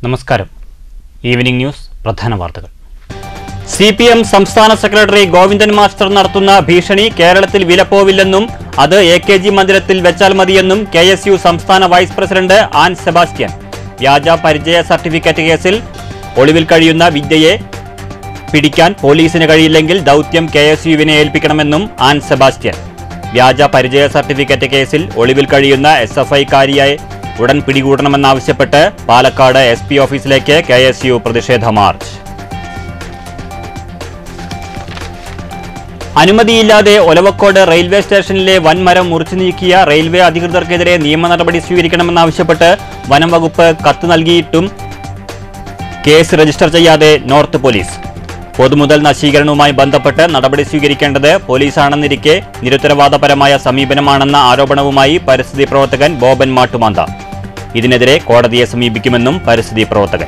നമസ്കാരം evening news പ്രധാന വാർത്തകൾ സി പി എം സംസ്ഥാന സെക്രട്ടറി ഗോവിന്ദൻ മാസ്റ്റർ നടത്തുന്ന ഭീഷണി കേരളത്തിൽ വിലപ്പോവില്ലെന്നും അത് എ കെ ജി മന്ദിരത്തിൽ വെച്ചാൽ മതിയെന്നും കെ എസ് യു സംസ്ഥാന വൈസ് പ്രസിഡന്റ് ആൻ സെബാസ്റ്റ്യൻ വ്യാജ പരിചയ സർട്ടിഫിക്കറ്റ് കേസിൽ ഒളിവിൽ കഴിയുന്ന വിദ്യയെ പിടിക്കാൻ പോലീസിന് കഴിയില്ലെങ്കിൽ ദൗത്യം കെ എസ് യുവിനെ ഏൽപ്പിക്കണമെന്നും ആൻ സെബാസ്റ്റ്യൻ വ്യാജ പരിചയ സർട്ടിഫിക്കറ്റ് കേസിൽ ഒളിവിൽ കഴിയുന്ന എസ് എഫ് ഐക്കാരിയെ ഉടൻ പിടികൂടണമെന്നാവശ്യപ്പെട്ട് പാലക്കാട് എസ് പി ഓഫീസിലേക്ക് കെ എസ് യു പ്രതിഷേധ മാർച്ച് അനുമതിയില്ലാതെ ഒലവക്കോട് റെയിൽവേ സ്റ്റേഷനിലെ വൻമരം മുറിച്ചു നീക്കിയ റെയിൽവേ അധികൃതർക്കെതിരെ നിയമ നടപടി സ്വീകരിക്കണമെന്നാവശ്യപ്പെട്ട് വനം വകുപ്പ് കത്ത് നൽകിയിട്ടും കേസ് രജിസ്റ്റർ ചെയ്യാതെ നോർത്ത് പോലീസ് പൊതുമുതൽ നശീകരണവുമായി ബന്ധപ്പെട്ട് നടപടി സ്വീകരിക്കേണ്ടത് പോലീസാണെന്നിരിക്കെ നിരുത്തരവാദപരമായ സമീപനമാണെന്ന ആരോപണവുമായി പരിസ്ഥിതി പ്രവർത്തകൻ ബോബൻ മാട്ടുമാന്ത ഇതിനെതിരെ കോടതിയെ സമീപിക്കുമെന്നും പരിസ്ഥിതി പ്രവർത്തകൻ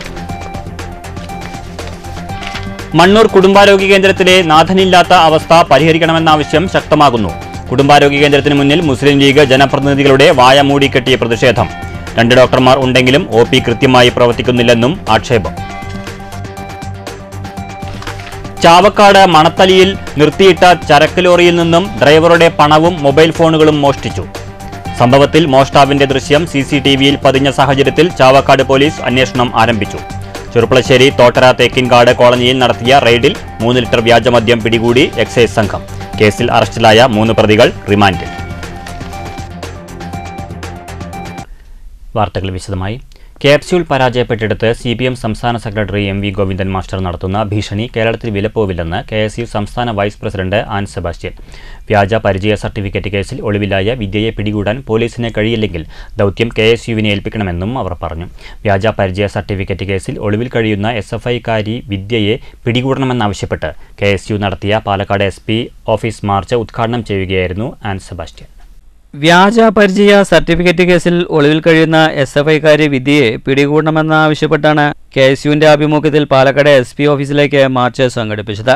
മണ്ണൂർ കുടുംബാരോഗ്യ കേന്ദ്രത്തിലെ നാഥനില്ലാത്ത അവസ്ഥ പരിഹരിക്കണമെന്ന ആവശ്യം ശക്തമാകുന്നു കുടുംബാരോഗ്യ കേന്ദ്രത്തിന് മുന്നിൽ മുസ്ലിം ലീഗ് ജനപ്രതിനിധികളുടെ വായ മൂടിക്കെട്ടിയ പ്രതിഷേധം രണ്ട് ഡോക്ടർമാർ ഉണ്ടെങ്കിലും ഒ പി കൃത്യമായി പ്രവർത്തിക്കുന്നില്ലെന്നും ആക്ഷേപം ചാവക്കാട് മണത്തലിയിൽ നിർത്തിയിട്ട ചരക്ക് ലോറിയിൽ നിന്നും ഡ്രൈവറുടെ പണവും മൊബൈൽ ഫോണുകളും മോഷ്ടിച്ചു സംഭവത്തിൽ മോഷ്ടാവിന്റെ ദൃശ്യം സി സി ടി വിയിൽ പതിഞ്ഞ സാഹചര്യത്തിൽ ചാവക്കാട് പോലീസ് അന്വേഷണം ആരംഭിച്ചു ചെറുപ്പളശ്ശേരി തോട്ടര തേക്കിൻകാട് കോളനിയിൽ നടത്തിയ റെയ്ഡിൽ മൂന്ന് ലിറ്റർ വ്യാജമദ്യം പിടികൂടി എക്സൈസ് സംഘം കേസിൽ അറസ്റ്റിലായ മൂന്ന് പ്രതികൾ റിമാൻഡിൽ വാർത്തകൾ വിശദമായി ക്യാപ്സ്യൂൾ പരാജയപ്പെട്ടെടുത്ത് സി പി എം സംസ്ഥാന secretary M V Govindan master നടത്തുന്ന ഭീഷണി കേരളത്തിൽ വിലപ്പോവില്ലെന്ന് കെ എസ് യു സംസ്ഥാന വൈസ് പ്രസിഡന്റ് ആൻ സെബാസ്റ്റ്യൻ വ്യാജ പരിചയ സർട്ടിഫിക്കറ്റ് കേസിൽ ഒളിവിലായ വിദ്യയെ പിടികൂടാൻ പോലീസിന് കഴിയില്ലെങ്കിൽ ദൗത്യം കെ എസ് യുവിനെ ഏൽപ്പിക്കണമെന്നും അവർ പറഞ്ഞു വ്യാജ പരിചയ സർട്ടിഫിക്കറ്റ് കേസിൽ ഒളിവിൽ കഴിയുന്ന എസ് എഫ് ഐക്കാരി വിദ്യയെ പിടികൂടണമെന്നാവശ്യപ്പെട്ട് കെ എസ് യു നടത്തിയ Palakkad S P office march ഉദ്ഘാടനം ചെയ്യുകയായിരുന്നു ആൻ സെബാസ്റ്റ്യൻ വ്യാജ പരിചയ സർട്ടിഫിക്കറ്റ് കേസിൽ ഒളിവിൽ കഴിയുന്ന എസ് എഫ് ഐക്കാരി വിദ്യയെ പിടികൂടണമെന്നാവശ്യപ്പെട്ടാണ് കെ എസ് യുവിന്റെ ആഭിമുഖ്യത്തിൽ പാലക്കാട് എസ് പി ഓഫീസിലേക്ക് മാർച്ച് സംഘടിപ്പിച്ചത്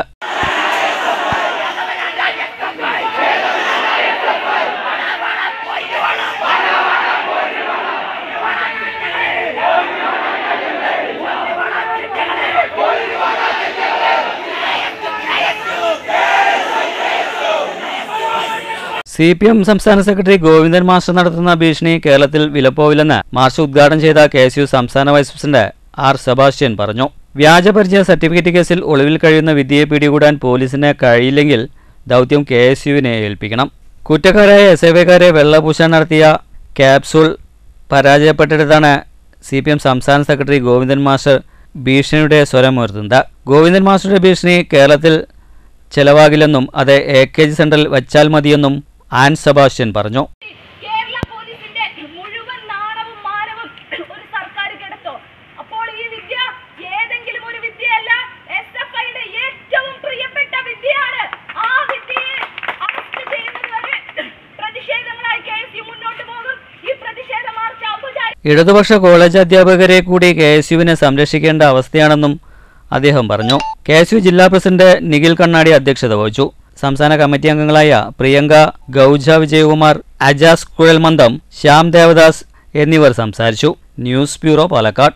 സി പി എം സംസ്ഥാന സെക്രട്ടറി ഗോവിന്ദൻ മാസ്റ്റർ നടത്തുന്ന ഭീഷണി കേരളത്തിൽ വിലപ്പോവില്ലെന്ന് മാർച്ച് ഉദ്ഘാടനം ചെയ്ത കെ എസ് യു സംസ്ഥാന വൈസ് പ്രസിഡന്റ് ആർ സെബാസ്റ്റ്യൻ പറഞ്ഞു വ്യാജ പരിചയ സർട്ടിഫിക്കറ്റ് കേസിൽ ഒളിവിൽ കഴിയുന്ന വിദ്യയെ പിടികൂടാൻ പോലീസിന് കഴിയില്ലെങ്കിൽ ദൗത്യം കെ എസ് യുവിനെ ഏൽപ്പിക്കണം കുറ്റക്കാരായ എസ് എഫ് ഐക്കാരെ വെള്ളപൂശാൻ നടത്തിയ ക്യാപ്സൂൾ പരാജയപ്പെട്ടെടുത്താണ് സി പി എം സംസ്ഥാന സെക്രട്ടറി ഗോവിന്ദൻ മാസ്റ്റർ ഭീഷണിയുടെ സ്വരമുയർത്തുന്നത് ഗോവിന്ദൻ മാസ്റ്ററുടെ ഭീഷണി കേരളത്തിൽ ചെലവാകില്ലെന്നും അത് എ കെ ജി സെന്ററിൽ വച്ചാൽ മതിയെന്നും ആൻ സെബാസ്റ്റ്യൻ പറഞ്ഞു കേരള പോലീസിന്റെ മുഴുവൻ നാണവും മാനവും ഒരു സർക്കാർ കെടുത്തോ അപ്പോൾ ഈ വിദ്യ ഏതെങ്കിലും ഒരു വിദ്യയല്ല എസ് എഫ് ഐയുടെ ഏറ്റവും പ്രിയപ്പെട്ട വിദ്യയാണ് ആ വിദ്യയെ അറസ്റ്റ് ചെയ്യുന്നത് വരെ പ്രതിഷേധങ്ങളായി കെ എസ് യു മുന്നോട്ട് പോകും ഈ പ്രതിഷേധ മാർച്ച് ഔപചാരിക ഇടതുപക്ഷ കോളേജ് അധ്യാപകരെ കൂടി കെ എസ് യുവിനെ സംരക്ഷിക്കേണ്ട അവസ്ഥയാണെന്നും അദ്ദേഹം പറഞ്ഞു കെ എസ് യു ജില്ലാ പ്രസിഡന്റ് നിഖിൽ കണ്ണാടി അധ്യക്ഷത വഹിച്ചു സംസ്ഥാന കമ്മിറ്റി അംഗങ്ങളായ പ്രിയങ്ക ഗൗജ വിജയകുമാർ അജാസ് കുഴൽമന്ദം ശ്യാം ദേവദാസ് എന്നിവർ സംസാരിച്ചു ന്യൂസ് ബ്യൂറോ പാലക്കാട്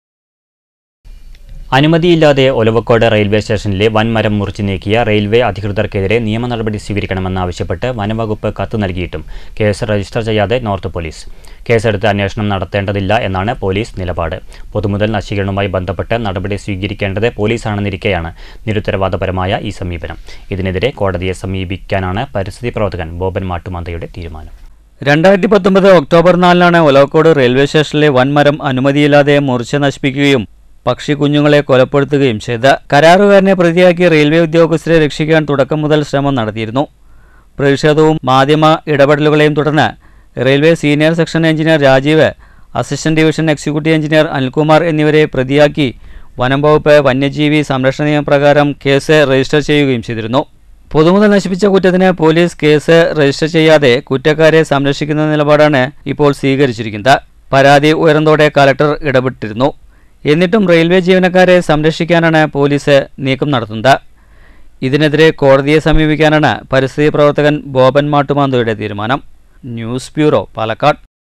അനുമതിയില്ലാതെ ഒലവക്കോട് റെയിൽവേ സ്റ്റേഷനിലെ വൻമരം മുറിച്ചു നീക്കിയ റെയിൽവേ അധികൃതർക്കെതിരെ നിയമ നടപടി സ്വീകരിക്കണമെന്നാവശ്യപ്പെട്ട് വനംവകുപ്പ് കത്ത് നൽകിയിട്ടും കേസ് രജിസ്റ്റർ ചെയ്യാതെ നോർത്ത് പോലീസ് കേസെടുത്ത് അന്വേഷണം നടത്തേണ്ടതില്ല എന്നാണ് പോലീസ് നിലപാട് പൊതുമുതൽ നശീകരണവുമായി ബന്ധപ്പെട്ട് നടപടി സ്വീകരിക്കേണ്ടത് പോലീസാണെന്നിരിക്കെയാണ് നിരുത്തരവാദപരമായ ഈ സമീപനം ഇതിനെതിരെ കോടതിയെ സമീപിക്കാനാണ് പരിസ്ഥിതി പ്രവർത്തകൻ ബോബൻ മാട്ടുമാന്തയുടെ തീരുമാനം രണ്ടായിരത്തി പത്തൊമ്പത് ഒക്ടോബർ നാലിനാണ് ഒലവക്കോട് റെയിൽവേ സ്റ്റേഷനിലെ വൻമരം അനുമതിയില്ലാതെ മുറിച്ച് നശിപ്പിക്കുകയും പക്ഷി കുഞ്ഞുങ്ങളെ കൊലപ്പെടുത്തുകയും ചെയ്ത് കരാറുകാരനെ പ്രതിയാക്കി റെയിൽവേ ഉദ്യോഗസ്ഥരെ രക്ഷിക്കാൻ തുടക്കം മുതൽ ശ്രമം നടത്തിയിരുന്നു പ്രതിഷേധവും മാധ്യമ ഇടപെടലുകളെയും തുടർന്ന് railway senior section engineer Rajeev assistant division executive engineer Anilkumar എന്നിവരെ പ്രതിയാക്കി വനം വകുപ്പ് വന്യജീവി സംരക്ഷണ നിയമപ്രകാരം കേസ് രജിസ്റ്റർ ചെയ്യുകയും ചെയ്തിരുന്നു പൊതുമുതൽ നശിപ്പിച്ച കുറ്റത്തിന് പോലീസ് കേസ് രജിസ്റ്റർ ചെയ്യാതെ കുറ്റക്കാരെ സംരക്ഷിക്കുന്ന നിലപാടാണ് ഇപ്പോൾ സ്വീകരിച്ചിരിക്കുന്നത് പരാതി ഉയർന്നതോടെ കലക്ടർ ഇടപെട്ടിരുന്നു എന്നിട്ടും റെയിൽവേ ജീവനക്കാരെ സംരക്ഷിക്കാനാണ് പോലീസ് നീക്കം നടത്തുന്നത് ഇതിനെതിരെ കോടതിയെ സമീപിക്കാനാണ് പരിസ്ഥിതി പ്രവർത്തകൻ ബോബൻ മാട്ടുമാന്തോയുടെ തീരുമാനം ന്യൂസ് ബ്യൂറോ പാലക്കാട്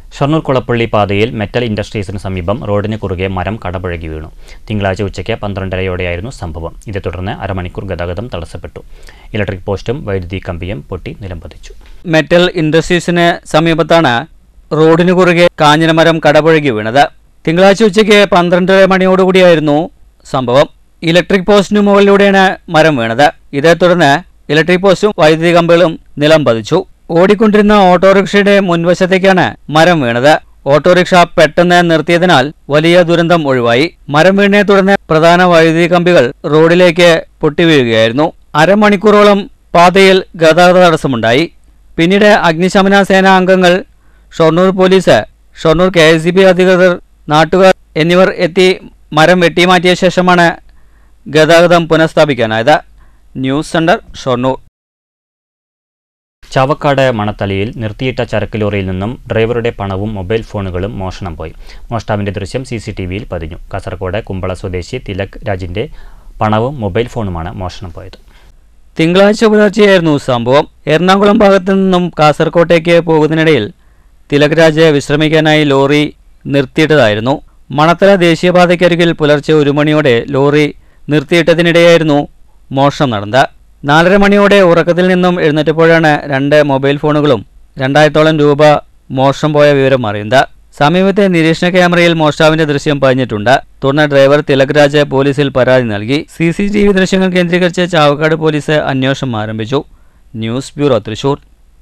ഷൊർണൂർ കുളപ്പള്ളി പാതയിൽ മെറ്റൽ ഇൻഡസ്ട്രീസിന് സമീപം റോഡിന് കുറുകെ മരം കടപുഴകി വീണു തിങ്കളാഴ്ച ഉച്ചയ്ക്ക് പന്ത്രണ്ടരയോടെയായിരുന്നു സംഭവം ഇതേ തുടർന്ന് അരമണിക്കൂർ ഗതാഗതം തടസ്സപ്പെട്ടു ഇലക്ട്രിക് പോസ്റ്റും വൈദ്യുതി കമ്പിയും പൊട്ടി നിലംപതിച്ചു മെറ്റൽ ഇൻഡസ്ട്രീസിന് സമീപത്താണ് റോഡിനു കുറുകെ കാഞ്ഞിരമരം കടപുഴകി വീണത് തിങ്കളാഴ്ച ഉച്ചയ്ക്ക് പന്ത്രണ്ടര മണിയോടുകൂടിയായിരുന്നു സംഭവം ഇലക്ട്രിക് പോസ്റ്റിനു മുകളിലൂടെയാണ് മരം വീണത് ഇതേ തുടർന്ന് ഇലക്ട്രിക് പോസ്റ്റും വൈദ്യുതി കമ്പികളും നിലം പതിച്ചു ഓടിക്കൊണ്ടിരുന്ന ഓട്ടോറിക്ഷയുടെ മുൻവശത്തേക്കാണ് മരം വീണത് ഓട്ടോറിക്ഷ പെട്ടെന്ന് നിർത്തിയതിനാൽ വലിയ ദുരന്തം ഒഴിവായി മരം വീണിനെ തുടർന്ന് പ്രധാന വൈദ്യുതി കമ്പികൾ റോഡിലേക്ക് പൊട്ടിവീഴുകയായിരുന്നു അരമണിക്കൂറോളം പാതയിൽ ഗതാഗത തടസ്സമുണ്ടായി പിന്നീട് അഗ്നിശമന സേനാ അംഗങ്ങൾ Shoranur police Shoranur K S C B അധികൃതർ നാട്ടുകാർ എന്നിവർ എത്തി മരം വെട്ടിമാറ്റിയ ശേഷമാണ് ഗതാഗതം പുനഃസ്ഥാപിക്കാനായത് ന്യൂസ് സെന്റർ ഷൊർണൂർ ചാവക്കാട് മണത്തലയിൽ നിർത്തിയിട്ട ചരക്ക് ലോറിയിൽ നിന്നും ഡ്രൈവറുടെ പണവും മൊബൈൽ ഫോണുകളും മോഷണം പോയി മോഷ്ടാവിന്റെ ദൃശ്യം സി സി ടി വിയിൽ പതിഞ്ഞു കാസർഗോഡ് കുമ്പള സ്വദേശി തിലക് രാജിന്റെ പണവും മൊബൈൽ ഫോണുമാണ് മോഷണം പോയത് തിങ്കളാഴ്ച പുലർച്ചെയായിരുന്നു സംഭവം എറണാകുളം ഭാഗത്തു നിന്നും കാസർകോട്ടേക്ക് പോകുന്നതിനിടയിൽ തിലക് രാജ് വിശ്രമിക്കാനായി ലോറി നിർത്തിയിട്ടതായിരുന്നു മണത്തല ദേശീയപാതയ്ക്കരികിൽ പുലർച്ചെ ഒരു മണിയോടെ ലോറി നിർത്തിയിട്ടതിനിടെയായിരുന്നു മോഷണം നടന്നത് നാലര മണിയോടെ ഉറക്കത്തിൽ നിന്നും എഴുന്നേറ്റപ്പോഴാണ് രണ്ട് മൊബൈൽ ഫോണുകളും രണ്ടായിരത്തോളം രൂപ മോഷണം പോയ വിവരം അറിയുന്നത് സമീപത്തെ നിരീക്ഷണ ക്യാമറയിൽ മോഷ്ടാവിന്റെ ദൃശ്യം പതിഞ്ഞിട്ടുണ്ട് തുടർന്ന് ഡ്രൈവർ തിലക് രാജ് പോലീസിൽ പരാതി നൽകി സി സി ടി വി ദൃശ്യങ്ങൾ കേന്ദ്രീകരിച്ച് ചാവക്കാട് പോലീസ് അന്വേഷണം ആരംഭിച്ചു ന്യൂസ് ബ്യൂറോ തൃശൂർ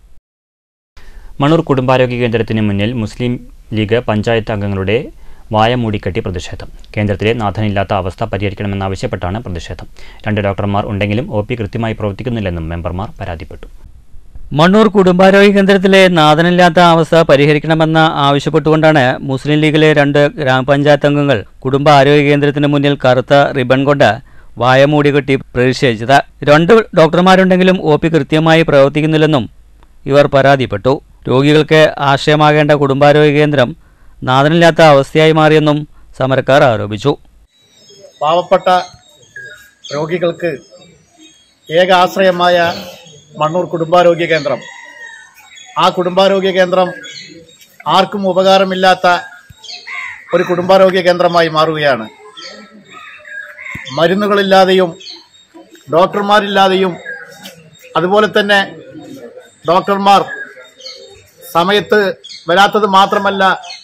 മണൂർ കുടുംബാരോഗ്യ കേന്ദ്രത്തിന് മുന്നിൽ മുസ്ലിം ലീഗ് പഞ്ചായത്ത് അംഗങ്ങളുടെ വായ മൂടിക്കെട്ടി പ്രതിഷേധം കേന്ദ്രത്തിലെ നാഥനില്ലാത്ത അവസ്ഥ പരിഹരിക്കണമെന്നാവശ്യപ്പെട്ടാണ് പ്രതിഷേധം രണ്ട് ഡോക്ടർമാർ ഉണ്ടെങ്കിലും ഒ പി കൃത്യമായി പ്രവർത്തിക്കുന്നില്ലെന്നും മെമ്പർമാർ പരാതിപ്പെട്ടു മണ്ണൂർ കുടുംബാരോഗ്യ കേന്ദ്രത്തിലെ നാഥനില്ലാത്ത അവസ്ഥ പരിഹരിക്കണമെന്ന് ആവശ്യപ്പെട്ടുകൊണ്ടാണ് മുസ്ലിം ലീഗിലെ രണ്ട് ഗ്രാമപഞ്ചായത്ത് അംഗങ്ങൾ കുടുംബ ആരോഗ്യ കേന്ദ്രത്തിന് മുന്നിൽ കറുത്ത റിബൺ കൊണ്ട് വായ മൂടികെട്ടി പ്രതിഷേധിച്ചത് രണ്ട് ഡോക്ടർമാരുണ്ടെങ്കിലും ഒ പി കൃത്യമായി പ്രവർത്തിക്കുന്നില്ലെന്നും ഇവർ പരാതിപ്പെട്ടു രോഗികൾക്ക് ആശ്രയമാകേണ്ട കുടുംബാരോഗ്യ കേന്ദ്രം നാഥനില്ലാത്ത അവസ്ഥയായി മാറിയെന്നും സമരക്കാർ ആരോപിച്ചു പാവപ്പെട്ട രോഗികൾക്ക് ഏക ആശ്രയമായ മണ്ണൂർ കുടുംബാരോഗ്യ കേന്ദ്രം ആ കുടുംബാരോഗ്യ കേന്ദ്രം ആർക്കും ഉപകാരമില്ലാത്ത ഒരു കുടുംബാരോഗ്യ കേന്ദ്രമായി മാറുകയാണ് മരുന്നുകളില്ലാതെയും ഡോക്ടർമാരില്ലാതെയും അതുപോലെ തന്നെ ഡോക്ടർമാർ സമയത്ത് വരാത്തത് മാത്രമല്ല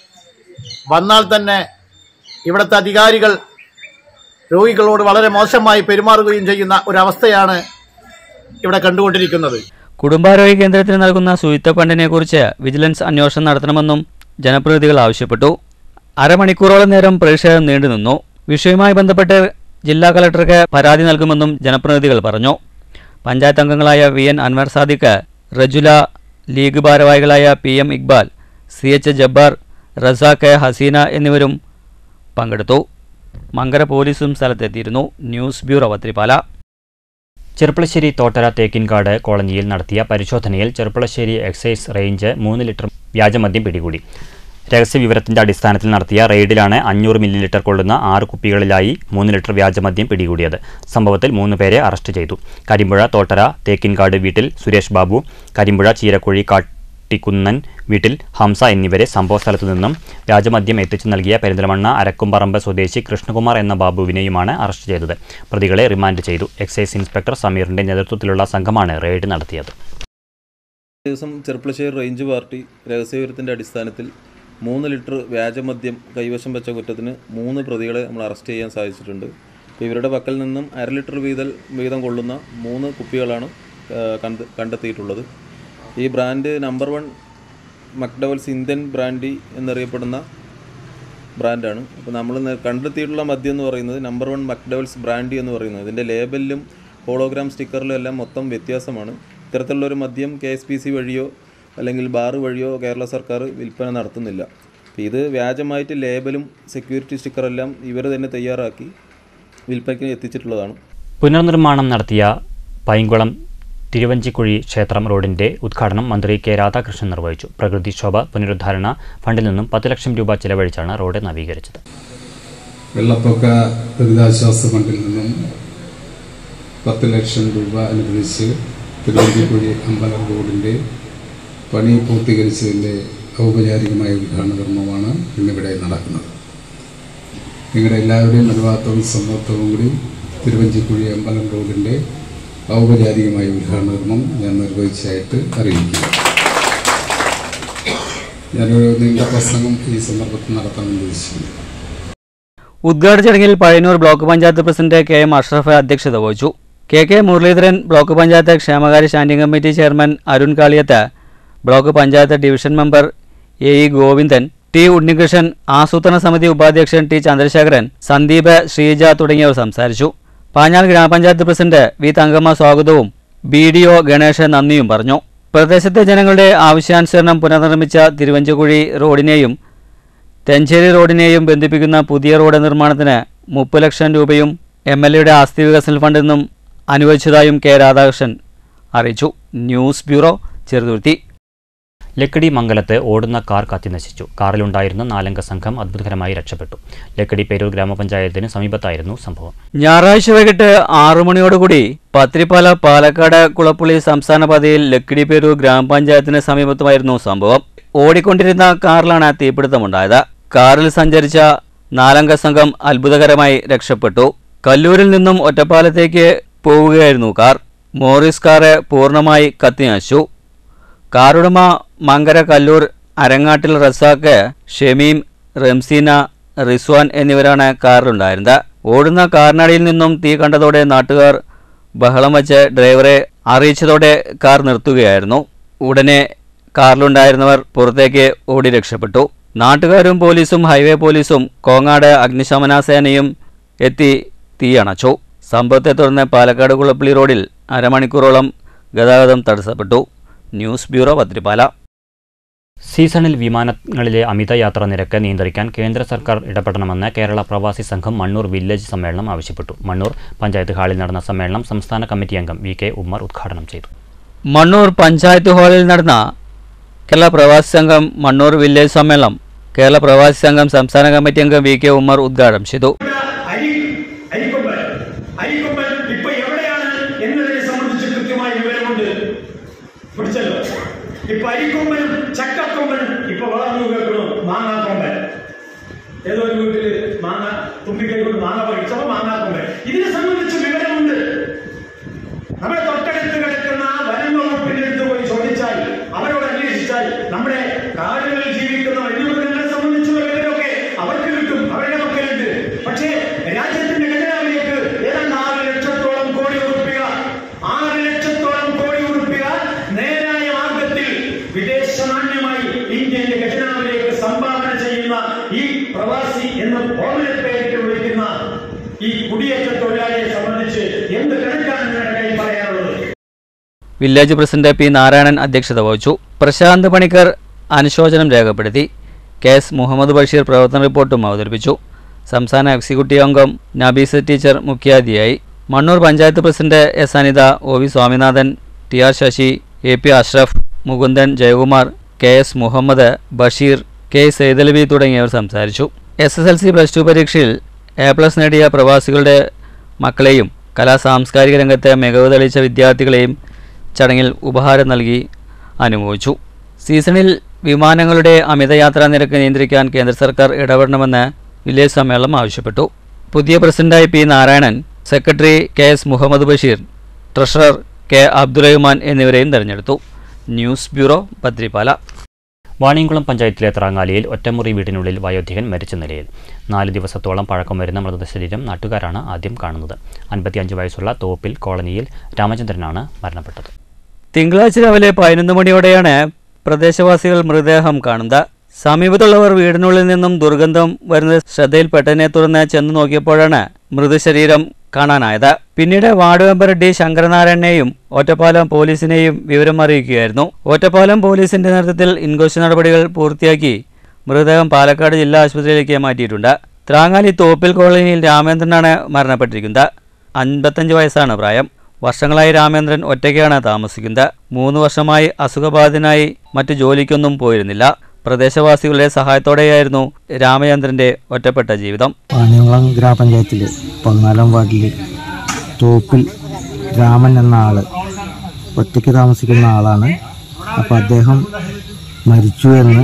വന്നാൽ തന്നെ ഇവിടുത്തെ അധികാരികൾ രോഗികളോട് വളരെ മോശമായി പെരുമാറുകയും ചെയ്യുന്ന ഒരവസ്ഥയാണ് ഇവിടെ കണ്ടുകൊണ്ടിരിക്കുന്നത് കുടുംബാരോഗ്യ കേന്ദ്രത്തിന് നൽകുന്ന ശുചിത്വ ഫണ്ടിനെ കുറിച്ച് വിജിലൻസ് അന്വേഷണം നടത്തണമെന്നും ജനപ്രതിനിധികൾ ആവശ്യപ്പെട്ടു അരമണിക്കൂറോളം നേരം പ്രതിഷേധം നീണ്ടുനിന്നു വിഷയവുമായി ബന്ധപ്പെട്ട് ജില്ലാ കളക്ടർക്ക് പരാതി നൽകുമെന്നും ജനപ്രതിനിധികൾ പറഞ്ഞു പഞ്ചായത്ത് അംഗങ്ങളായ V N Anwar Sadiq Rajula league ഭാരവാഹികളായ P M Iqbal C H Jabbar Razak Haseena എന്നിവരും പങ്കെടുത്തു മങ്കര പോലീസും സ്ഥലത്തെത്തിയിരുന്നു ന്യൂസ് ബ്യൂറോ പത്രിപ്പാല ചെറുപ്പളശ്ശേരി തോട്ടര തേക്കിൻകാട് കോളനിയിൽ നടത്തിയ പരിശോധനയിൽ ചെറുപ്പളശ്ശേരി എക്സൈസ് റേഞ്ച് മൂന്ന് ലിറ്റർ വ്യാജമദ്യം പിടികൂടി രഹസ്യവിവരത്തിന്റെ അടിസ്ഥാനത്തിൽ നടത്തിയ റെയ്ഡിലാണ് അഞ്ഞൂറ് മില്ലി ലിറ്റർ കൊള്ളുന്ന ആറ് കുപ്പികളിലായി മൂന്ന് ലിറ്റർ വ്യാജമദ്യം പിടികൂടിയത് സംഭവത്തിൽ മൂന്ന് പേരെ അറസ്റ്റ് ചെയ്തു കരിമ്പുഴ തോട്ടര തേക്കിൻകാട് വീട്ടിൽ സുരേഷ് ബാബു കരിമ്പുഴ ചീരക്കുഴി കാട്ടിക്കുന്നൻ വീട്ടിൽ ഹംസ എന്നിവരെ സംഭവസ്ഥലത്തു നിന്നും വ്യാജമദ്യം എത്തിച്ചു നൽകിയ പെരിന്തൽമണ്ണ അരക്കുംപറമ്പ് സ്വദേശി കൃഷ്ണകുമാർ എന്ന ബാബുവിനെയുമാണ് അറസ്റ്റ് ചെയ്തത് പ്രതികളെ റിമാൻഡ് ചെയ്തു എക്സൈസ് ഇൻസ്പെക്ടർ സമീറിന്റെ നേതൃത്വത്തിലുള്ള സംഘമാണ് റെയ്ഡ് നടത്തിയത് ദിവസം ചെർപ്പളശ്ശേരി റേഞ്ച് പാർട്ടി രഹസ്യവിവരത്തിൻ്റെ അടിസ്ഥാനത്തിൽ മൂന്ന് ലിറ്റർ വ്യാജമദ്യം കൈവശം വെച്ച കുറ്റത്തിന് മൂന്ന് പ്രതികളെ നമ്മൾ അറസ്റ്റ് ചെയ്യാൻ സാധിച്ചിട്ടുണ്ട് അപ്പോൾ ഇവരുടെ പക്കൽ നിന്നും അര ലിറ്റർ വീതം വീതം കൊള്ളുന്ന മൂന്ന് കുപ്പികളാണ് ആ, കണ്ട് കണ്ടെത്തിയിട്ടുള്ളത് ഈ brand number one McDowell's Indian brandy എന്നറിയപ്പെടുന്ന ബ്രാൻഡാണ് അപ്പോൾ നമ്മൾ ന- കണ്ടെത്തിയിട്ടുള്ള മദ്യം എന്ന് പറയുന്നത് നമ്പർ വൺ മക്ഡവൽസ് ബ്രാൻഡി എന്ന് പറയുന്നത് ഇതിൻ്റെ ലേബലിലും ഹോളോഗ്രാം സ്റ്റിക്കറിലും എല്ലാം മൊത്തം വ്യത്യാസമാണ് ഇത്തരത്തിലുള്ളൊരു മദ്യം കെ എസ് പി സി വഴിയോ അല്ലെങ്കിൽ ബാർ വഴിയോ കേരള സർക്കാർ വിൽപ്പന നടത്തുന്നില്ല അപ്പോൾ ഇത് വ്യാജമായിട്ട് ലേബലും സെക്യൂരിറ്റി സ്റ്റിക്കറെല്ലാം ഇവർ തന്നെ തയ്യാറാക്കി വിൽപ്പനയ്ക്ക് എത്തിച്ചിട്ടുള്ളതാണ് പുനർനിർമ്മാണം നടത്തിയ പൈങ്കുളം തിരുവഞ്ചിക്കുഴി ക്ഷേത്രം റോഡിന്റെ ഉദ്ഘാടനം മന്ത്രി കെ രാധാകൃഷ്ണൻ നിർവഹിച്ചു പ്രകൃതിക്ഷോഭ പുനരുദ്ധാരണ ഫണ്ടിൽ നിന്നും പത്ത് ലക്ഷം രൂപ ചെലവഴിച്ചാണ് റോഡ് നവീകരിച്ചത് വെള്ളപ്പൊക്ക ദുരിതാശ്വാസ ഫണ്ടിൽ നിന്നും പത്ത് ലക്ഷം രൂപ അനുവദിച്ച് തിരുവനന്തപുരം അമ്പലം റോഡിൻ്റെ പണി പൂർത്തീകരിച്ചതിൻ്റെ ഔപചാരികമായ ഉദ്ഘാടന കർമ്മമാണ് ഇന്നിവിടെ നടക്കുന്നത് നിങ്ങളുടെ എല്ലാവരുടെയും അനുവാദവും സമ്മതവും കൂടി തിരുവഞ്ചിക്കുഴി അമ്പലം റോഡിൻ്റെ ഔപചാരികമായ ഉദ്ഘാടന കർമ്മം ഞാൻ നിർവഹിച്ചതായിട്ട് അറിയിക്കുന്നു ഞാനൊരു നീണ്ട പ്രസംഗം ഈ സന്ദർഭത്തിൽ നടത്താൻ ഉദ്ദേശിക്കുന്നു ഉദ്ഘാടന ചടങ്ങിൽ Pazhayannur block panchayat president K M Ashraf അധ്യക്ഷത വഹിച്ചു K K Muraleedharan block panchayat ക്ഷേമകാര്യ standing committee chairman Arun Kaliyath block panchayat division member A E Govindan T Unnikrishnan ആസൂത്രണ സമിതി ഉപാധ്യക്ഷൻ ടി ചന്ദ്രശേഖരൻ സന്ദീപ് ശ്രീജ തുടങ്ങിയവർ സംസാരിച്ചു പാഞ്ഞാൽ ഗ്രാമപഞ്ചായത്ത് പ്രസിഡന്റ് വി തങ്കമ്മ സ്വാഗതവും ബി ഡി ഒ ഗണേശൻ നന്ദിയും പറഞ്ഞു പ്രദേശത്തെ ജനങ്ങളുടെ ആവശ്യാനുസരണം പുനർനിർമ്മിച്ച തിരുവഞ്ചക്കുഴി റോഡിനെയും തെഞ്ചേരി റോഡിനെയും ബന്ധിപ്പിക്കുന്ന പുതിയ റോഡ് നിർമ്മാണത്തിന് മുപ്പത് ലക്ഷം രൂപയും എം എൽ എയുടെ ആസ്തി വികസന ഫണ്ടിൽ നിന്നും അനുവദിച്ചതായും കെ രാധാകൃഷ്ണൻ അറിയിച്ചു ന്യൂസ് ബ്യൂറോ ചെറുതുരുത്തി ലക്കിടി മംഗലത്ത് ഓടുന്ന കാർ കത്തിനശിച്ചു കാറിലുണ്ടായിരുന്ന നാലംഗ സംഘം അത്ഭുതകരമായി രക്ഷപ്പെട്ടു ലക്കിടി പേരൂർ ഗ്രാമപഞ്ചായത്തിന് സമീപത്തായിരുന്നു സംഭവം ഞായറാഴ്ച വൈകിട്ട് ആറു മണിയോടുകൂടി പത്രിപ്പാല പാലക്കാട് കുളപ്പുള്ളി സംസ്ഥാന പാതയിൽ ലക്കിടി പേരൂർ ഗ്രാമപഞ്ചായത്തിന് സമീപത്തുമായിരുന്നു സംഭവം ഓടിക്കൊണ്ടിരുന്ന കാറിലാണ് തീപിടുത്തമുണ്ടായത് കാറിൽ സഞ്ചരിച്ച നാലംഗ സംഘം അത്ഭുതകരമായി രക്ഷപ്പെട്ടു കല്ലൂരിൽ നിന്നും ഒറ്റപ്പാലത്തേക്ക് പോവുകയായിരുന്നു കാർ മോറിസ് കാറ് പൂർണ്ണമായി കത്തിനശിച്ചു കാറുടമ മങ്കര കല്ലൂർ അരങ്ങാട്ടിൽ റസാക്ക് ഷമീം റംസീന റിസ്വാൻ എന്നിവരാണ് കാറിലുണ്ടായിരുന്നത് ഓടുന്ന കാറിനടിയിൽ നിന്നും തീ കണ്ടതോടെ നാട്ടുകാർ ബഹളം വച്ച് ഡ്രൈവറെ അറിയിച്ചതോടെ കാർ നിർത്തുകയായിരുന്നു ഉടനെ കാറിലുണ്ടായിരുന്നവർ പുറത്തേക്ക് ഓടി രക്ഷപ്പെട്ടു നാട്ടുകാരും പോലീസും ഹൈവേ പോലീസും കോങ്ങാട് അഗ്നിശമന സേനയും എത്തി തീയണച്ചു സംഭവത്തെ തുടർന്ന് പാലക്കാട് കുളപ്പള്ളി റോഡിൽ അരമണിക്കൂറോളം ഗതാഗതം തടസ്സപ്പെട്ടു ന്യൂസ് ബ്യൂറോ പത്രിപ്പാല സീസണിൽ വിമാനങ്ങളിലെ അമിതയാത്ര നിരക്ക് നിയന്ത്രിക്കാൻ കേന്ദ്ര സർക്കാർ ഇടപെടണമെന്ന് കേരള പ്രവാസി സംഘം മണ്ണൂർ വില്ലേജ് സമ്മേളനം ആവശ്യപ്പെട്ടു മണ്ണൂർ പഞ്ചായത്ത് ഹാളിൽ നടന്ന സമ്മേളനം സംസ്ഥാന കമ്മിറ്റി അംഗം വി കെ ഉമ്മർ ഉദ്ഘാടനം ചെയ്തു മണ്ണൂർ പഞ്ചായത്ത് ഹാളിൽ നടന്ന കേരള പ്രവാസി സംഘം മണ്ണൂർ വില്ലേജ് സമ്മേളനം കേരള പ്രവാസി സംഘം സംസ്ഥാന കമ്മിറ്റി അംഗം വി കെ ഉമ്മർ ഉദ്ഘാടനം ചെയ്തു അരി അരിക്കൊമ്പൻ അരിക്കൊമ്പൻ ഇപ്പൊ എവിടെയാണ് എന്നതിനെ സംബന്ധിച്ച് കൃത്യമായ വിവരമുണ്ട് പിടിച്ചല്ലോ ഇപ്പൊ അരിക്കൊമ്പനും ചക്കക്കൊമ്പനും ഇപ്പൊ വളർന്നു കേൾക്കണു മാങ്ങാക്കൊമ്പൻ ഏതോ ഒരു വീട്ടില് മാങ്ങ തുമ്പിക്കൈ കൊണ്ട് മാങ്ങ പറിച്ചപ്പോ മാങ്ങാക്കൊമ്പൻ ഇതിനെ സംബന്ധിച്ച് വിവരമുണ്ട് നമ്മുടെ തൊട്ടടുത്ത് കിടക്കുന്ന വനം വകുപ്പിന്റെ അടുത്ത് പോയി ചോദിച്ചാൽ അവരോട് അന്വേഷിച്ചാൽ നമ്മുടെ കാടുകളിൽ ജീവിക്കുന്ന വന്യമൃഗങ്ങളെ സംബന്ധിച്ചുള്ള വിവരമൊക്കെ അവർക്ക് കിട്ടും അവരുടെ മക്കളുണ്ട് പക്ഷേ രാജ്യത്തിന്റെ ഖജനാവിലേക്ക് ഏതാണ്ട് ആറ് ലക്ഷത്തോളം കോടി ഉറുപ്പിക ആറ് ലക്ഷത്തോളം കോടി ഉറുപ്പിക നേരായ മാർഗത്തിൽ വിദേശ നാണ്യമായി ഇന്ത്യന്റെ ഖജനാവിലേക്ക് സംഭാവന ചെയ്യുന്ന ഈ പ്രവാസി എന്ന് ഓമന പേരിട്ട് വിളിക്കുന്ന ഈ കുടിയേറ്റ തൊഴിലാളിയെ സംബന്ധിച്ച് എന്ത് കണക്കാണ് നിങ്ങളുടെ കയ്യിൽ പറയാനുള്ളത് വില്ലേജ് പ്രസിഡന്റ് പി നാരായണൻ അധ്യക്ഷത വഹിച്ചു പ്രശാന്ത് പണിക്കർ അനുശോചനം രേഖപ്പെടുത്തി കെ എസ് മുഹമ്മദ് ബഷീർ പ്രവർത്തന റിപ്പോർട്ടും അവതരിപ്പിച്ചു സംസ്ഥാന എക്സിക്യൂട്ടീവ് അംഗം നബീസ് ടീച്ചർ മുഖ്യാതിഥിയായി Mannur panchayat president S Anitha O V Swaminathan T R Sasi A P Ashraf Mukundan Jayakumar K S Muhammad Basheer K Saithalavi തുടങ്ങിയവർ സംസാരിച്ചു S S L C plus two പരീക്ഷയിൽ എ പ്ലസ് നേടിയ പ്രവാസികളുടെ മക്കളെയും കലാ സാംസ്കാരിക രംഗത്ത് മികവ് തെളിയിച്ച വിദ്യാർത്ഥികളെയും ചടങ്ങിൽ ഉപഹാരം നൽകി അനുമോദിച്ചു സീസണിൽ വിമാനങ്ങളുടെ അമിതയാത്രാ നിരക്ക് നിയന്ത്രിക്കാൻ കേന്ദ്ര സർക്കാർ ഇടപെടണമെന്ന് വില്ലേജ് സമ്മേളനം ആവശ്യപ്പെട്ടു പുതിയ പ്രസിഡന്റായി P Narayanan secretary K S Muhammad Basheer treasurer K Abdurahman എന്നിവരെയും തെരഞ്ഞെടുത്തു ന്യൂസ് ബ്യൂറോ പത്രിപ്പാല വാണിയംകുളം പഞ്ചായത്തിലെ ത്രാങ്ങാലിയിൽ ഒറ്റമുറി വീടിനുള്ളിൽ വയോധികൻ മരിച്ച നിലയിൽ നാല് ദിവസത്തോളം പഴക്കം വരുന്ന മൃതശരീരം നാട്ടുകാരാണ് ആദ്യം കാണുന്നത് അൻപത്തിയഞ്ച് വയസ്സുള്ള തോപ്പിൽ കോളനിയിൽ രാമചന്ദ്രനാണ് മരണപ്പെട്ടത് തിങ്കളാഴ്ച രാവിലെ പതിനൊന്ന് മണിയോടെയാണ് പ്രദേശവാസികൾ മൃതദേഹം കാണുന്നത് സമീപത്തുള്ളവർ വീടിനുള്ളിൽ നിന്നും ദുർഗന്ധം വരുന്നത് ശ്രദ്ധയിൽപ്പെട്ടതിനെ തുടർന്ന് ചെന്ന് നോക്കിയപ്പോഴാണ് മൃതശരീരം കാണാനായത് പിന്നീട് വാർഡ് മെമ്പർ ഡി ശങ്കരനാരായണനെയും ഒറ്റപ്പാലം പോലീസിനെയും വിവരം അറിയിക്കുകയായിരുന്നു ഒറ്റപ്പാലം പോലീസിന്റെ നേതൃത്വത്തിൽ ഇൻക്വസ്റ്റ് നടപടികൾ പൂർത്തിയാക്കി മൃതദേഹം പാലക്കാട് ജില്ലാ ആശുപത്രിയിലേക്ക് മാറ്റിയിട്ടുണ്ട് ത്രാങ്ങാലി തോപ്പിൽ കോളനിയിൽ രാമേന്ദ്രനാണ് മരണപ്പെട്ടിരിക്കുന്നത് അൻപത്തഞ്ച് വയസ്സാണ് പ്രായം വർഷങ്ങളായി രാമേന്ദ്രൻ ഒറ്റയ്ക്കാണ് താമസിക്കുന്നത് മൂന്ന് വർഷമായി അസുഖബാധിതനായി മറ്റു ജോലിക്കൊന്നും പോയിരുന്നില്ല പ്രദേശവാസികളുടെ സഹായത്തോടെയായിരുന്നു രാമചന്ദ്രന്റെ ഒറ്റപ്പെട്ട ജീവിതം പാണിയംകുളം ഗ്രാമപഞ്ചായത്തിൽ പതിനാലാം വാർഡിൽ തോപ്പിൽ രാമൻ എന്ന ആള് ഒറ്റയ്ക്ക് താമസിക്കുന്ന ആളാണ് അപ്പോൾ അദ്ദേഹം മരിച്ചു എന്ന്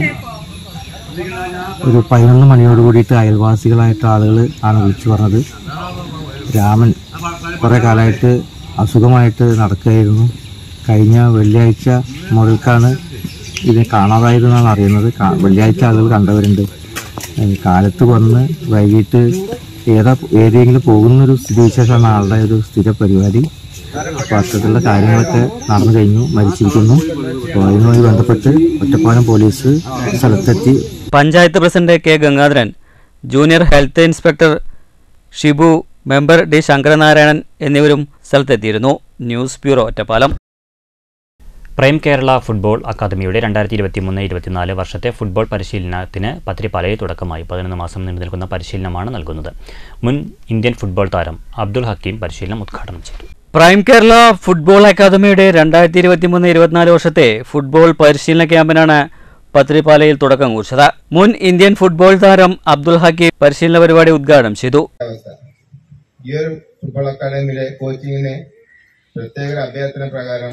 ഒരു പതിനൊന്ന് മണിയോട് കൂടിയിട്ട് അയൽവാസികളായിട്ട് ആളുകൾ ആണ് വിളിച്ചു പറഞ്ഞത് രാമൻ കുറേ കാലമായിട്ട് അസുഖമായിട്ട് നടക്കുകയായിരുന്നു കഴിഞ്ഞ വെള്ളിയാഴ്ച മുതൽക്കാണ് ഇതിനെ കാണാതായതെന്നാണ് അറിയുന്നത് കാ- വെള്ളിയാഴ്ച ആളുകൾ കണ്ടവരുണ്ട് ഏഹ് കാലത്ത് വന്ന് വൈകിട്ട് ഏതാ ഏതെങ്കിലും പോകുന്നൊരു സ്ഥിതിവിശേഷമാണ് ആളുടെ ഒരു സ്ഥിര പരിപാടി അപ്പോൾ അത്തരത്തിലുള്ള കാര്യങ്ങളൊക്കെ നടന്നു കഴിഞ്ഞു മരിച്ചിരിക്കുന്നു അപ്പോൾ അതിനുമായി ബന്ധപ്പെട്ട് ഒറ്റപ്പാലം പോലീസ് സ്ഥലത്തെത്തി panchayat president K Gangadharan junior health inspector Shibu member D Shankaranarayanan എന്നിവരും സ്ഥലത്തെത്തിയിരുന്നു news bureau Ottapalam prime Kerala football അക്കാദമിയുടെ രണ്ടായിരത്തി ഇരുപത്തി മൂന്ന് ഇരുപത്തിനാല് വർഷത്തെ ഫുട്ബോൾ പരിശീലനത്തിന് പത്രിപ്പാലയിൽ തുടക്കമായി പതിനൊന്ന് മാസം നീണ്ടു നിൽക്കുന്ന പരിശീലനമാണ് നൽകുന്നത് മുൻ ഇന്ത്യൻ ഫുട്ബോൾ താരം അബ്ദുൾ ഹക്കീം പരിശീലനം ഉദ്ഘാടനം ചെയ്തു പ്രൈം കേരള ഫുട്ബോൾ അക്കാദമിയുടെ രണ്ടായിരത്തി ഇരുപത്തിമൂന്ന് ഇരുപത്തിനാല് വർഷത്തെ ഫുട്ബോൾ പരിശീലന ക്യാമ്പിനാണ് പത്രിപ്പാലയിൽ തുടക്കം കുറിച്ചത് മുൻ ഇന്ത്യൻ ഫുട്ബോൾ താരം അബ്ദുൾ ഹക്കീം പരിശീലന പരിപാടി ഉദ്ഘാടനം ചെയ്തു അവസ്ഥ ഈ ഒരു ഫുട്ബോൾ അക്കാദമിയിലെ കോച്ചിങ്ങിന് പ്രത്യേക ഒരു അഭ്യർത്ഥന പ്രകാരം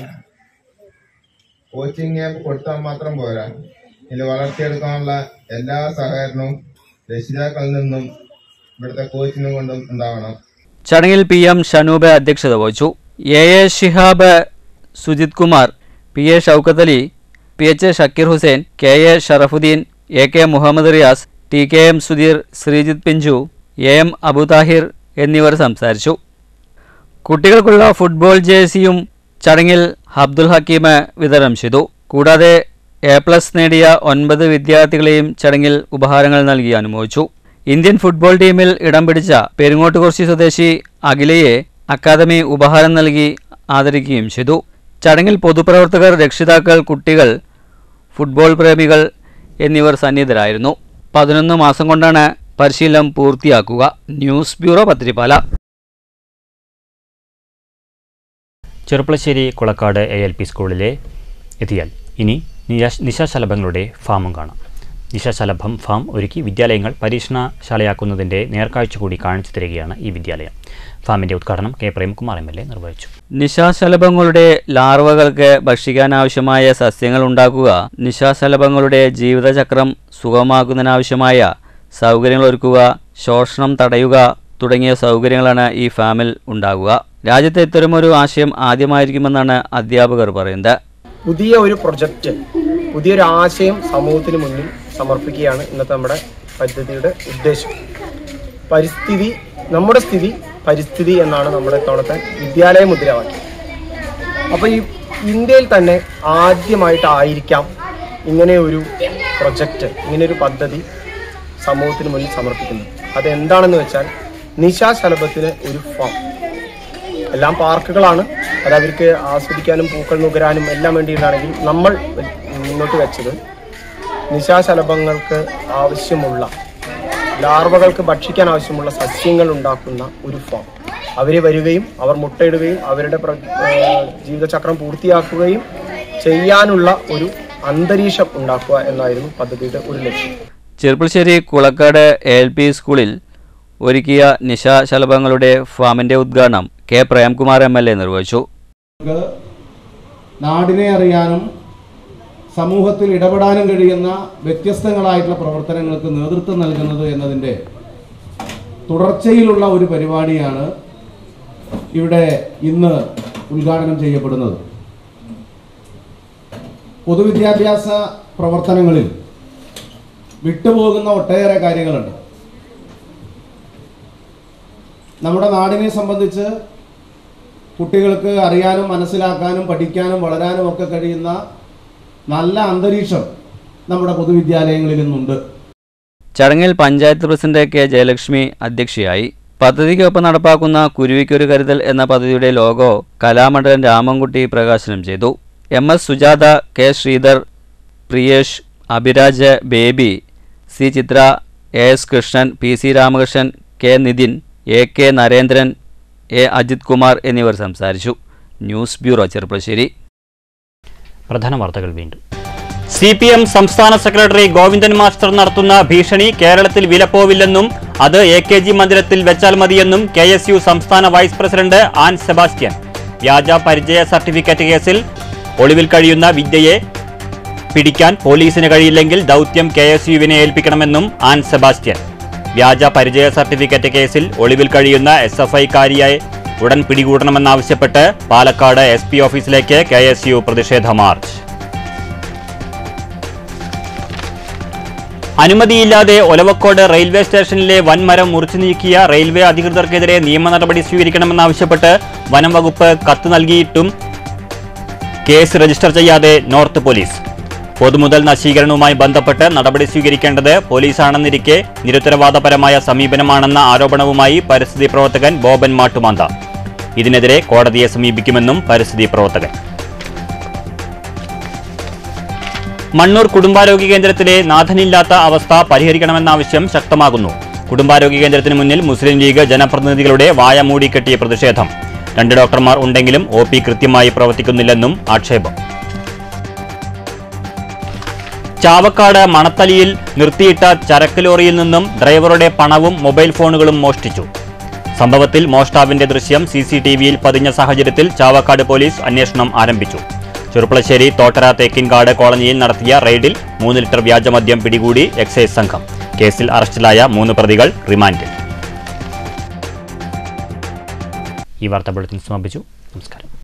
കോച്ചിങ് ക്യാമ്പ് കൊടുത്താൽ മാത്രം പോരാ ഇതിൽ വളർത്തിയെടുക്കാനുള്ള എല്ലാ സഹകരണവും രക്ഷിതാക്കളിൽ നിന്നും ഇവിടുത്തെ കോച്ചിനും കൊണ്ടും ഉണ്ടാവണം ചടങ്ങിൽ പി എം ഷനൂബ് അധ്യക്ഷത വഹിച്ചു A A Shihab Sujith Kumar P A Shoukath Ali P H Shakeer Hussain K A Sharafudheen A K Muhammad Riyas T K M Sudheer Sreejith Pinchu A M Abu Thahir എന്നിവർ സംസാരിച്ചു കുട്ടികൾക്കുള്ള ഫുട്ബോൾ ജേഴ്സിയും ചടങ്ങിൽ അബ്ദുൽ ഹക്കീം വിതരണം ചെയ്തു കൂടാതെ എ പ്ലസ് നേടിയ ഒൻപത് വിദ്യാർത്ഥികളെയും ചടങ്ങിൽ ഉപഹാരങ്ങൾ നൽകി അനുമോദിച്ചു ഇന്ത്യൻ ഫുട്ബോൾ ടീമിൽ ഇടം പിടിച്ച പെരുങ്ങോട്ടുകുറിശി സ്വദേശി അഖിലയെ അക്കാദമി ഉപഹാരം നൽകി ആദരിക്കുകയും ചെയ്തു ചടങ്ങിൽ പൊതുപ്രവർത്തകർ രക്ഷിതാക്കൾ കുട്ടികൾ ഫുട്ബോൾ പ്രേമികൾ എന്നിവർ സന്നിഹിതരായിരുന്നു പതിനൊന്ന് മാസം കൊണ്ടാണ് പരിശീലനം പൂർത്തിയാക്കുക news bureau Pathirippala Cherpulassery Kulakkad A L P സ്കൂളിലെ എത്തിയാൽ ഇനി നിരാശ് നിശാശലഭങ്ങളുടെ ഫാമും കാണാം നിശാശലഭം ഫാം ഒരുക്കി വിദ്യാലയങ്ങൾ പരീക്ഷണശാലയാക്കുന്നതിൻ്റെ നേർക്കാഴ്ച കൂടി കാണിച്ചു തരികയാണ് ഈ വിദ്യാലയം ഫാമിൻ്റെ ഉദ്ഘാടനം K Premkumar M L A നിർവഹിച്ചു നിശാശലഭങ്ങളുടെ ലാർവകൾക്ക് ഭക്ഷിക്കാനാവശ്യമായ സസ്യങ്ങൾ ഉണ്ടാക്കുക നിശാശലഭങ്ങളുടെ ജീവിതചക്രം സുഗമമാക്കുന്നതിനാവശ്യമായ സൗകര്യങ്ങൾ ഒരുക്കുക ശോഷണം തടയുക തുടങ്ങിയ സൗകര്യങ്ങളാണ് ഈ ഫാമിൽ ഉണ്ടാകുക രാജ്യത്തെ ഇത്തരമൊരു ആശയം ആദ്യമായിരിക്കുമെന്നാണ് അധ്യാപകർ പറയുന്നത് പുതിയ ഒരു പ്രൊജക്റ്റ് പുതിയൊരു ആശയം സമൂഹത്തിന് മുന്നിൽ സമർപ്പിക്കുകയാണ് ഇന്നത്തെ നമ്മുടെ പദ്ധതിയുടെ ഉദ്ദേശം പരിസ്ഥിതി നമ്മുടെ സ്ഥിതി പരിസ്ഥിതി എന്നാണ് നമ്മുടെ ഇത്തവണത്തെ വിദ്യാലയ മുദ്രാവാക്യം അപ്പോൾ ഈ ഇന്ത്യയിൽ തന്നെ ആദ്യമായിട്ടായിരിക്കാം ഇങ്ങനെ ഒരു പ്രൊജക്റ്റ് ഇങ്ങനെ ഒരു പദ്ധതി സമൂഹത്തിന് മുന്നിൽ സമർപ്പിക്കുന്നത് അതെന്താണെന്ന് വെച്ചാൽ നിശാശലഭത്തിന് ഒരു ഫാം എല്ലാം പാർക്കുകളാണ് അത് അവർക്ക് ആസ്വദിക്കാനും പൂക്കൾ നുകരാനും എല്ലാം വേണ്ടിയിട്ടാണെങ്കിൽ നമ്മൾ മുന്നോട്ട് വെച്ചത് നിശാശലഭങ്ങൾക്ക് ആവശ്യമുള്ള ലാർവകൾക്ക് ഭക്ഷിക്കാൻ ആവശ്യമുള്ള സസ്യങ്ങൾ ഉണ്ടാക്കുന്ന ഒരു ഫാം അവരെ വരികയും അവർ മുട്ടയിടുകയും അവരുടെ പ്ര- ഏഹ് ജീവിതചക്രം പൂർത്തിയാക്കുകയും ചെയ്യാനുള്ള ഒരു അന്തരീക്ഷം ഉണ്ടാക്കുക എന്നായിരുന്നു പദ്ധതിയുടെ ഒരു ലക്ഷ്യം Cherpulassery Kulakkad A L P സ്കൂളിൽ ഒരുക്കിയ നിശാശലഭങ്ങളുടെ ഫാമിന്റെ ഉദ്ഘാടനം K Premkumar M L A നിർവഹിച്ചു നാടിനെ അറിയാനും സമൂഹത്തിൽ ഇടപെടാനും കഴിയുന്ന വ്യത്യസ്തങ്ങളായിട്ടുള്ള പ്രവർത്തനങ്ങൾക്ക് നേതൃത്വം നൽകുന്നത് എന്നതിൻ്റെ തുടർച്ചയിലുള്ള ഒരു പരിപാടിയാണ് ഇവിടെ ഇന്ന് ഉദ്ഘാടനം ചെയ്യപ്പെടുന്നത് പൊതുവിദ്യാഭ്യാസ പ്രവർത്തനങ്ങളിൽ വിട്ടുപോകുന്ന ഒട്ടേറെ കാര്യങ്ങളുണ്ട് നമ്മുടെ നാടിനെ സംബന്ധിച്ച് കുട്ടികൾക്ക് അറിയാനും മനസ്സിലാക്കാനും പഠിക്കാനും വളരാനും ഒക്കെ കഴിയുന്ന നല്ല അന്തരീക്ഷം നമ്മുടെ പൊതുവിദ്യാലയങ്ങളിൽ ഇന്നുണ്ട് ചടങ്ങിൽ പഞ്ചായത്ത് പ്രസിഡന്റ് കെ ജയലക്ഷ്മി അധ്യക്ഷയായി പദ്ധതിക്കൊപ്പം നടപ്പാക്കുന്ന കുരുവിക്കൊരു കരുതൽ എന്ന പദ്ധതിയുടെ ലോഗോ കലാമണ്ഡലം രാമൻകുട്ടി പ്രകാശനം ചെയ്തു M S Sujatha K Sreedhar Priyesh Abhiraj Baby C Chithra A S Krishnan P C Ramakrishnan K Nithin A K Narendran A Ajith Kumar എന്നിവർ സംസാരിച്ചു ന്യൂസ് ബ്യൂറോ ചെറുപ്പശ്ശേരി പ്രധാന വാർത്തകൾ വീണ്ടും സി പി എം സംസ്ഥാന സെക്രട്ടറി ഗോവിന്ദൻ മാസ്റ്റർ നടത്തുന്ന ഭീഷണി കേരളത്തിൽ വിലപ്പോവില്ലെന്നും അത് എ കെ ജി മന്ദിരത്തിൽ വെച്ചാൽ മതിയെന്നും കെ എസ് യു സംസ്ഥാന വൈസ് പ്രസിഡന്റ് ആൻ സെബാസ്റ്റ്യൻ വ്യാജ പരിചയ സർട്ടിഫിക്കറ്റ് കേസിൽ ഒളിവിൽ കഴിയുന്ന വിദ്യയെ പിടിക്കാൻ പോലീസിന് കഴിയില്ലെങ്കിൽ ദൗത്യം കെ എസ് യുവിനെ ഏൽപ്പിക്കണമെന്നും ആൻ സെബാസ്റ്റ്യൻ വ്യാജ പരിചയ സർട്ടിഫിക്കറ്റ് കേസിൽ ഒളിവിൽ കഴിയുന്ന എസ് എഫ് ഐക്കാരിയെ ഉടൻ പിടികൂടണമെന്നാവശ്യപ്പെട്ട് പാലക്കാട് എസ് പി ഓഫീസിലേക്ക് കെ എസ് യു പ്രതിഷേധ മാർച്ച് അനുമതിയില്ലാതെ ഒലവക്കോട് റെയിൽവേ സ്റ്റേഷനിലെ വൻമരം മുറിച്ചു നീക്കിയ റെയിൽവേ അധികൃതർക്കെതിരെ നിയമ നടപടി സ്വീകരിക്കണമെന്നാവശ്യപ്പെട്ട് വനം വകുപ്പ് കത്ത് നൽകിയിട്ടും കേസ് രജിസ്റ്റർ ചെയ്യാതെ നോർത്ത് പോലീസ് പൊതുമുതൽ നശീകരണവുമായി ബന്ധപ്പെട്ട് നടപടി സ്വീകരിക്കേണ്ടത് പോലീസാണെന്നിരിക്കെ നിരുത്തരവാദപരമായ സമീപനമാണെന്ന ആരോപണവുമായി പരിസ്ഥിതി പ്രവർത്തകൻ ബോബൻ മാട്ടുമാന്ത ഇതിനെതിരെ കോടതിയെ സമീപിക്കുമെന്നും പരിസ്ഥിതി പ്രവർത്തകൻ മണ്ണൂർ കുടുംബാരോഗ്യ കേന്ദ്രത്തിലെ നാഥനില്ലാത്ത അവസ്ഥ പരിഹരിക്കണമെന്ന ആവശ്യം ശക്തമാകുന്നു കുടുംബാരോഗ്യ കേന്ദ്രത്തിന് മുന്നിൽ മുസ്ലിം ലീഗ് ജനപ്രതിനിധികളുടെ വായ മൂടിക്കെട്ടിയ പ്രതിഷേധം രണ്ട് ഡോക്ടർമാർ ഉണ്ടെങ്കിലും ഒ പി കൃത്യമായി പ്രവർത്തിക്കുന്നില്ലെന്നും ആക്ഷേപം ചാവക്കാട് മണത്തലിയിൽ നിർത്തിയിട്ട ചരക്ക് ലോറിയിൽ നിന്നും ഡ്രൈവറുടെ പണവും മൊബൈൽ ഫോണുകളും മോഷ്ടിച്ചു സംഭവത്തിൽ മോഷ്ടാവിന്റെ ദൃശ്യം സി സി ടി വിയിൽ പതിഞ്ഞ സാഹചര്യത്തിൽ ചാവക്കാട് പോലീസ് അന്വേഷണം ആരംഭിച്ചു ചെറുപ്പളശ്ശേരി തോട്ടര തേക്കിൻകാട് കോളനിയിൽ നടത്തിയ റെയ്ഡിൽ മൂന്ന് ലിറ്റർ വ്യാജമദ്യം പിടികൂടി എക്സൈസ് സംഘം കേസിൽ അറസ്റ്റിലായ മൂന്ന് പ്രതികൾ റിമാൻഡിൽ ഈ വാർത്താ ബുള്ളറ്റിൻ സമാപിച്ചു നമസ്കാരം